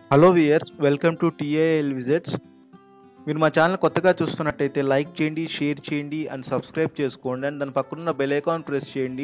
hello viewers welcome to TAL visits మీరు మా channel కొత్తగా చూస్తున్నట్టయితే లైక్ చేయండి షేర్ చేయండి అండ్ సబ్స్క్రైబ్ చేసుకోండి అండ్ దాని పక్కన బెల్ ఐకాన్ ప్రెస్ చేయండి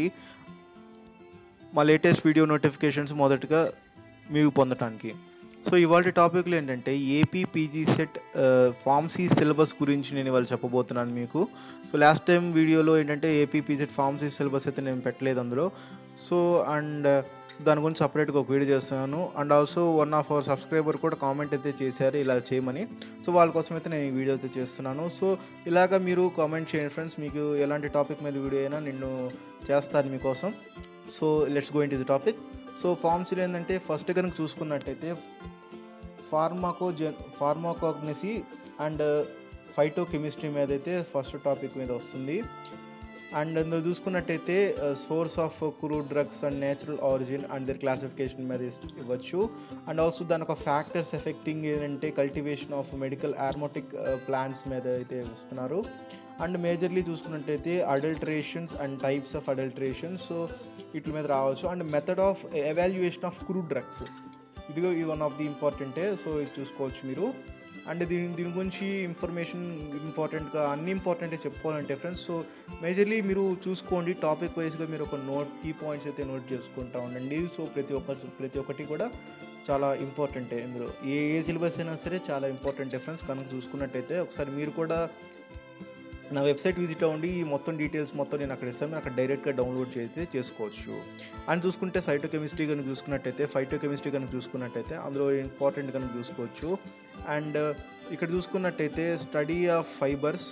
మా లేటెస్ట్ వీడియో నోటిఫికేషన్స్ మొదటగా మీకు పొందటానికి సో ఇవాళ టాపిక్లు ఏంటంటే AP PG CET pharmacy syllabus గురించి నేను ఇవాళ చెప్పబోతున్నాను మీకు సో లాస్ట్ టైం వీడియోలో ఏంటంటే ఏపీ పీజెట్ ఫార్మసీ సిలబస్ అయితే నేను పెట్టలేదు అందులో సో అండ్ దాని గురించి సపరేట్గా ఒక వీడియో చేస్తున్నాను and also one of our subscriber కూడా కామెంట్ అయితే చేశారు ఇలా చేయమని సో వాళ్ళ కోసం అయితే నేను ఈ వీడియో అయితే చేస్తున్నాను సో ఇలాగ మీరు కామెంట్ చేయండి ఫ్రెండ్స్ మీకు ఎలాంటి టాపిక్ మీద వీడియో అయినా నేను చేస్తాను మీకోసం so let's go in the topic so ఫార్మసీలో ఏంటంటే ఫస్ట్ కనుక చూసుకున్నట్టయితే pharmaco gen pharmacognosy and phytochemistry మీద అయితే ఫస్ట్ టాపిక్ మీద వస్తుంది అండ్ అందులో చూసుకున్నట్టయితే source of crude drugs and natural origin and their classification మీద ఇస్- ఇవ్వచ్చు అండ్ ఆల్సో దాని ఒక ఫ్యాక్టర్స్ ఎఫెక్టింగ్ ఏంటంటే cultivation of medical aromatic plants మీద అయితే ఇస్తున్నారు అండ్ మేజర్లీ చూసుకున్నట్టయితే adulterations and types of adulterations so వీటి మీద రావచ్చు and method of evaluation of crude drugs ఇదిగో ఇది వన్ ఆఫ్ ది ఇంపార్టెంటే సో ఇది చూసుకోవచ్చు మీరు అండ్ దీని దీని గురించి ఇన్ఫర్మేషన్ ఇంపార్టెంట్గా అన్ని ఇంపార్టెంటే చెప్పుకోవాలంటే ఫ్రెండ్స్ సో మేజర్లీ మీరు చూసుకోండి టాపిక్ వైజ్గా మీరు ఒక నోట్ కీ పాయింట్స్ అయితే నోట్ చేసుకుంటా ఉండండి సో ప్రతి ఒక్క ప్రతి ఒక్కటి కూడా చాలా ఇంపార్టెంటే ఇందులో ఏ ఏ సిలబస్ అయినా సరే చాలా ఇంపార్టెంట్ ఫ్రెండ్స్ కనుక చూసుకున్నట్టయితే ఒకసారి మీరు కూడా నా వెబ్సైట్ విజిట్ అవ్వండి ఈ మొత్తం డీటెయిల్స్ మొత్తం నేను అక్కడ ఇస్తాను మీరు అక్కడ డైరెక్ట్గా డౌన్లోడ్ చేస్తే చేసుకోవచ్చు అండ్ చూసుకుంటే సైటో కెమిస్ట్రీ కనుక చూసుకున్నట్టయితే ఫైటో కెమిస్ట్రీ కనుక చూసుకున్నట్టయితే అందులో ఇంపార్టెంట్ కనుక చూసుకోవచ్చు అండ్ ఇక్కడ చూసుకున్నట్టయితే study of fibres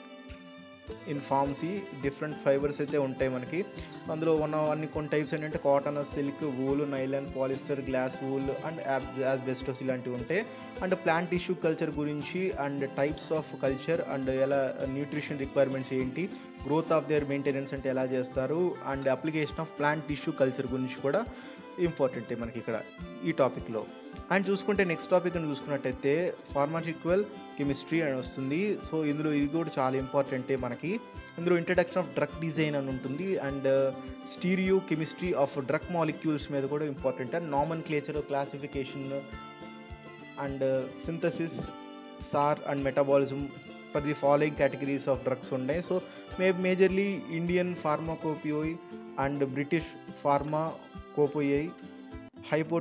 in pharmacy different fibres అయితే ఉంటాయి మనకి అందులో ఉన్న అన్ని కొన్ని టైప్స్ ఏంటంటే cotton silk wool nylon polyester glass wool and asbestos ఇలాంటివి ఉంటాయి అండ్ ప్లాంట్ టిష్యూ కల్చర్ గురించి and types of culture and ఎలా న్యూట్రిషన్ రిక్వైర్మెంట్స్ ఏంటి గ్రోత్ ఆఫ్ దేర్ మెయింటెనెన్స్ అంటే ఎలా చేస్తారు and application of plant tissue culture గురించి కూడా ఇంపార్టెంటే మనకి ఇక్కడ ఈ టాపిక్లో అండ్ చూసుకుంటే నెక్స్ట్ టాపిక్ అని చూసుకున్నట్టయితే ఫార్మాటిక్వల్ కెమిస్ట్రీ అని వస్తుంది సో ఇందులో ఇది కూడా చాలా ఇంపార్టెంటే మనకి ఇందులో ఇంట్రడక్షన్ ఆఫ్ డ్రగ్ డిజైన్ అని ఉంటుంది and stereochemistry of drug molecules మీద కూడా important and nomenclature classification and synthesis SAR and metabolism for the following categories of drugs ఉన్నాయి so may majorly Indian pharmacopoeia and British pharmacopoeia hypo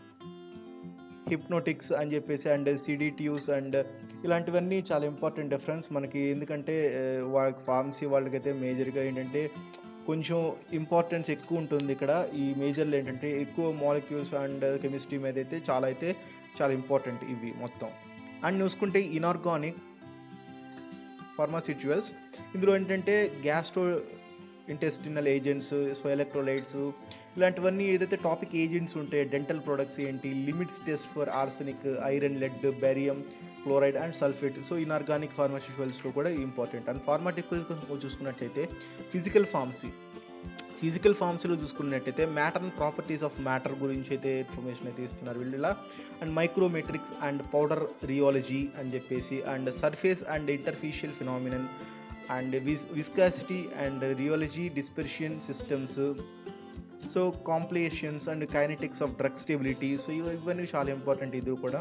hypnotics అని చెప్పేసి and సిడిటియూస్ and ఇలాంటివన్నీ చాలా important difference మనకి ఎందుకంటే ఆ, వాళ్ళకి pharmacy వాళ్ళకైతే మేజర్గా ఏంటంటే కొంచెం ఇంపార్టెన్స్ ఎక్కువ ఉంటుంది ఇక్కడ ఈ మేజర్లో ఏంటంటే ఎక్కువ మాలిక్యూల్స్ అండ్ కెమిస్ట్రీ మీద అయితే చాలా అయితే చాలా ఇంపార్టెంట్ ఇవి మొత్తం అండ్ చూసుకుంటే ఇనార్గానిక్ ఫార్మాసిచువల్స్ ఇందులో ఏంటంటే gastrointestinal agents so electrolytes ఇలాంటివన్నీ ఏదైతే టాపిక్ ఏజెంట్స్ ఉంటాయి డెంటల్ ప్రొడక్ట్స్ ఏంటి limits test for arsenic iron lead barium chloride and sulphate so inorganic ఫార్మాసిచువల్స్లో కూడా ఇంపార్టెంట్ అండ్ ఫార్మాటికల్ చూసుకున్నట్టయితే ఫిజికల్ ఫార్మసీ ఫిజికల్ ఫార్మ్స్లో చూసుకున్నట్టయితే matter and properties of matter గురించి అయితే ఇన్ఫర్మేషన్ అయితే ఇస్తున్నారు వీళ్ళు ఇలా and micromeritics and powder rheology అని చెప్పేసి and surface and interfacial phenomenon and vis viscosity and rheology dispersion systems so complications and kinetics of drug stability so ఇవి ఇవన్నీ చాలా ఇంపార్టెంట్ ఇది కూడా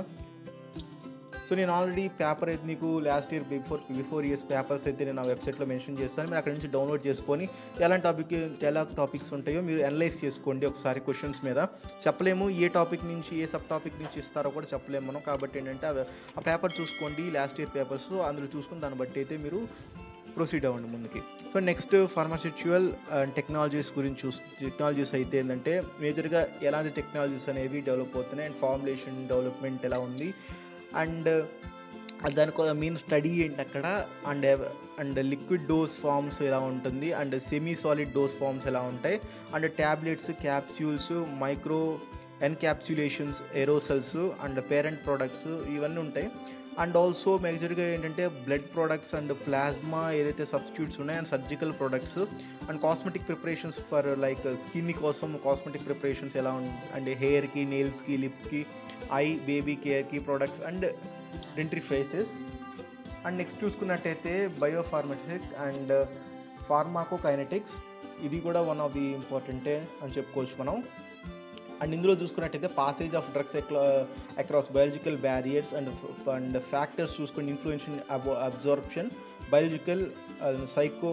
సో నేను ఆల్రెడీ పేపర్ అయితే నీకు last year before before years papers అయితే నేను నా వెబ్సైట్లో మెన్షన్ చేస్తాను మీరు అక్కడ నుంచి డౌన్లోడ్ చేసుకొని ఎలాంటి టాపిక్ ఎలా టాపిక్స్ ఉంటాయో మీరు అనలైజ్ చేసుకోండి ఒకసారి క్వశ్చన్స్ మీద చెప్పలేము ఏ టాపిక్ నుంచి ఏ సబ్ టాపిక్ నుంచి ఇస్తారో కూడా చెప్పలేము మనం కాబట్టి ఏంటంటే అవి- ఆ పేపర్ చూసుకోండి లాస్ట్ ఇయర్ పేపర్స్ అందులో చూసుకుని దాన్ని బట్టి అయితే మీరు ప్రొసీడ్ అవ్వండి ముందుకి so next pharmaceutical and technologies గురించి చూస్ టెక్నాలజీస్ అయితే ఏంటంటే మేజర్గా ఎలాంటి టెక్నాలజీస్ అనేవి డెవలప్ అవుతున్నాయి అండ్ ఫార్ములేషన్ డెవలప్మెంట్ ఎలా ఉంది అండ్ దానికి మెయిన్ స్టడీ ఏంటి అక్కడ and and liquid dose forms ఎలా ఉంటుంది and semi solid dose forms ఎలా ఉంటాయి and tablets capsules microencapsulations aerosols and parenteral products ఇవన్నీ ఉంటాయి అండ్ ఆల్సో మేజర్గా ఏంటంటే బ్లడ్ ప్రొడక్ట్స్ అండ్ ప్లాస్మా ఏదైతే సబ్స్టిట్యూట్స్ ఉన్నాయో and surgical products and cosmetic preparations for like skin కోసం కాస్మెటిక్ ప్రిపరేషన్స్ ఎలా ఉంటాయి అండ్ హెయిర్కి నెయిల్స్కి లిప్స్కి ఐ బేబీ కేర్కి products and dentifrices and next చూసుకున్నట్టయితే బయోఫార్మటిక్ అండ్ ఫార్మాకోకైనటిక్స్ ఇది కూడా వన్ ఆఫ్ ది ఇంపార్టెంటే అని చెప్పుకోవచ్చు మనం అండ్ ఇందులో చూసుకున్నట్టయితే passage of drugs across biological barriers and and factors చూసుకుని influencing absorption biological psycho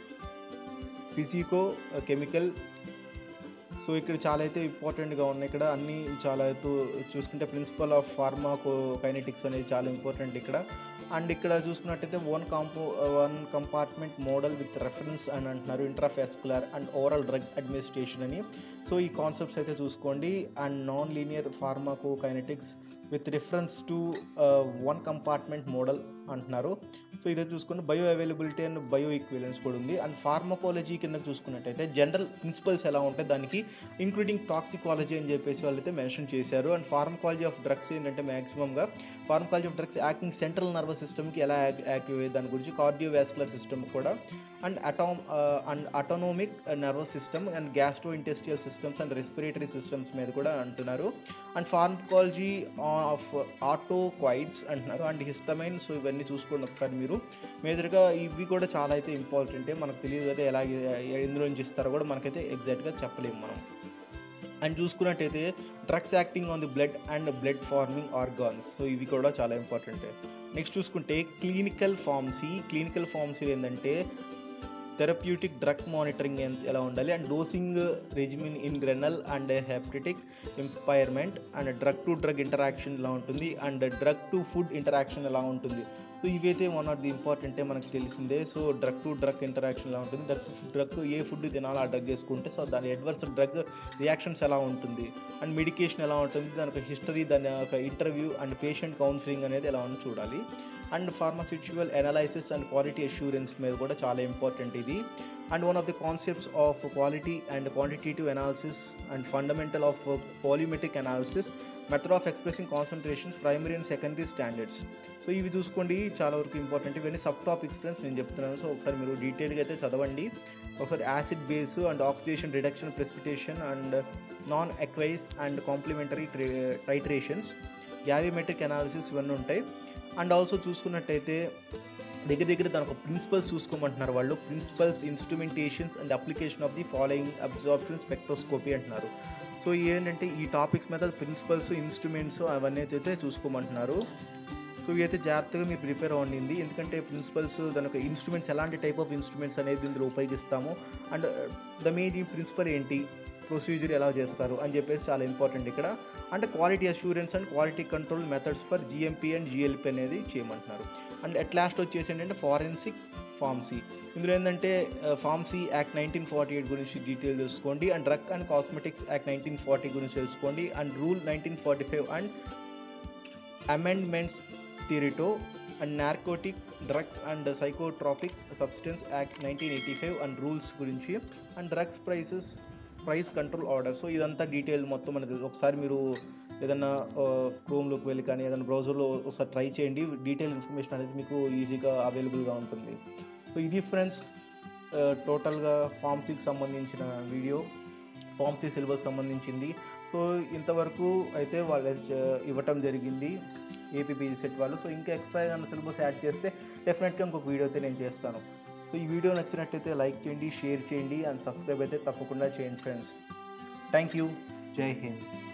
physicochemical so ఇక్కడ చాలా అయితే ఇంపార్టెంట్గా ఉన్నాయి ఇక్కడ అన్నీ చాలా అయితే చూసుకుంటే ప్రిన్సిపల్ ఆఫ్ ఫార్మాకో కైనెటిక్స్ అనేది చాలా ఇంపార్టెంట్ ఇక్కడ అండ్ ఇక్కడ చూసుకున్నట్టయితే one compo one compartment model with reference అని అంటున్నారు intravascular and overall drug administration అని సో ఈ కాన్సెప్ట్స్ అయితే చూసుకోండి and non linear pharmacokinetics with reference to one compartment model అంటున్నారు సో ఇదే చూసుకుని bioavailability and bioequivalence కూడా ఉంది అండ్ ఫార్మకాలజీ కింద చూసుకున్నట్టయితే జనరల్ ప్రిన్సిపల్స్ ఎలా ఉంటాయి దానికి ఇంక్లూడింగ్ టాక్సికాలజీ అని చెప్పేసి వాళ్ళైతే మెన్షన్ చేశారు అండ్ ఫార్మకాలజీ ఆఫ్ డ్రగ్స్ ఏంటంటే మ్యాక్సిమంగా pharmacology of drugs acting central nervous సిస్టమ్కి ఎలా యాక్టివ్ అయ్యే దాని గురించి కార్డియోవాస్కులర్ సిస్టమ్ కూడా and atom and autonomic nervous system and gastrointestinal systems and respiratory systems మీద కూడా అంటున్నారు అండ్ ఫార్మకాలజీ ఆఫ్ ఆటోక్వైడ్స్ అంటున్నారు అండ్ హిస్టమైన్ సో ఇవన్నీ చూసుకోండి ఒకసారి మీరు మేజర్గా ఇవి కూడా చాలా అయితే ఇంపార్టెంటే మనకు తెలియదు కదా ఎలా ఎందులో నుంచి ఇస్తారో కూడా మనకైతే ఎగ్జాక్ట్గా చెప్పలేము మనం అండ్ చూసుకున్నట్టయితే drugs acting on the blood and blood forming organs so ఇవి కూడా చాలా ఇంపార్టెంట్ నెక్స్ట్ చూసుకుంటే క్లినికల్ ఫార్మసీ క్లినికల్ ఫార్మసీ ఏంటంటే థెరప్యూటిక్ డ్రగ్ మానిటరింగ్ ఎలా ఉండాలి and dosing regimen in renal and hepatic impairment and drug to drug interaction ఎలా ఉంటుంది and drug to food interaction ఎలా ఉంటుంది సో ఇవైతే వన్ ఆఫ్ ది ఇంపార్టెంటే మనకు తెలిసిందే so drug to drug interaction ఎలా ఉంటుంది డ్రగ్ డ్రగ్ ఏ ఫుడ్ తినాలో ఆ డ్రగ్ చేసుకుంటే సో దాని అడ్వర్స్ డ్రగ్ రియాక్షన్స్ ఎలా ఉంటుంది అండ్ మెడికేషన్ ఎలా ఉంటుంది దాని ఒక హిస్టరీ దాని ఒక ఇంటర్వ్యూ అండ్ పేషెంట్ కౌన్సిలింగ్ అనేది ఎలా ఉందో చూడాలి and pharmaceutical analysis and quality assurance మీద కూడా చాలా ఇంపార్టెంట్ ఇది and one of the concepts of quality and quantitative analysis and fundamental of volumetric analysis method of expressing concentrations primary and secondary standards so ఇవి చూసుకోండి చాలా వరకు important ఇవన్నీ sub topics friends నేను చెప్తున్నాను సో ఒకసారి మీరు డీటెయిల్గా అయితే చదవండి ఒకసారి acid base and oxidation reduction precipitation and non aqueous and complementary titrations gravimetric analysis ఇవన్నీ ఉంటాయి అండ్ ఆల్సో చూసుకున్నట్టయితే దగ్గర దగ్గర దాని ఒక ప్రిన్సిపల్స్ చూసుకోమంటున్నారు వాళ్ళు principles instrumentations and application of the following absorption spectroscopy అంటున్నారు సో ఏంటంటే ఈ టాపిక్స్ మీద ప్రిన్సిపల్స్ ఇన్స్ట్రుమెంట్స్ అవన్నీ అయితే చూసుకోమంటున్నారు సో ఇవైతే జాగ్రత్తగా మీరు ప్రిపేర్ అవ్వండి ఎందుకంటే ప్రిన్సిపల్స్ దాని ఒక ఇన్స్ట్రుమెంట్స్ ఎలాంటి టైప్ ఆఫ్ ఇన్స్ట్రుమెంట్స్ అనేది ఇందులో ఉపయోగిస్తాము అండ్ ద మెయిన్ ప్రిన్సిపల్ ఏంటి ప్రొసీజర్ ఎలా చేస్తారు అని చెప్పేసి చాలా ఇంపార్టెంట్ ఇక్కడ అంటే quality assurance and quality control methods for GMP and GLP అనేది చేయమంటున్నారు అండ్ అట్ లాస్ట్ వచ్చేసి ఏంటంటే ఫారెన్సిక్ ఫార్మసీ ఇందులో ఏంటంటే pharmacy act nineteen forty eight గురించి డీటెయిల్ తెలుసుకోండి and drug and cosmetics act nineteen forty గురించి తెలుసుకోండి and rule nineteen forty five and amendments థిరిటో and narcotic drugs and psychotropic substance act nineteen eighty five and rules గురించి and drugs prices price control order so ఇదంతా detail మొత్తం మనకి ఒకసారి మీరు ఏదన్నా క్రోమ్లోకి వెళ్ళి కానీ ఏదైనా బ్రౌజర్లో ఒకసారి ట్రై చేయండి డీటెయిల్ ఇన్ఫర్మేషన్ అనేది మీకు ఈజీగా అవైలబుల్గా ఉంటుంది సో ఇది ఫ్రెండ్స్ టోటల్గా ఫార్మసీకి సంబంధించిన వీడియో ఫార్మసీ సిలబస్ సంబంధించింది సో ఇంతవరకు అయితే వాళ్ళు ఇవ్వటం జరిగింది ఏపీపీజీ సెట్ వాళ్ళు సో ఇంకా ఎక్స్ట్రా ఏమైనా సిలబస్ యాడ్ చేస్తే డెఫినెట్గా ఇంకొక వీడియో అయితే నేను చేస్తాను సో ఈ వీడియో నచ్చినట్టయితే లైక్ చేయండి షేర్ చేయండి అండ్ సబ్స్క్రైబ్ అయితే తప్పకుండా చేయండి ఫ్రెండ్స్ థ్యాంక్ యూ జై హింద్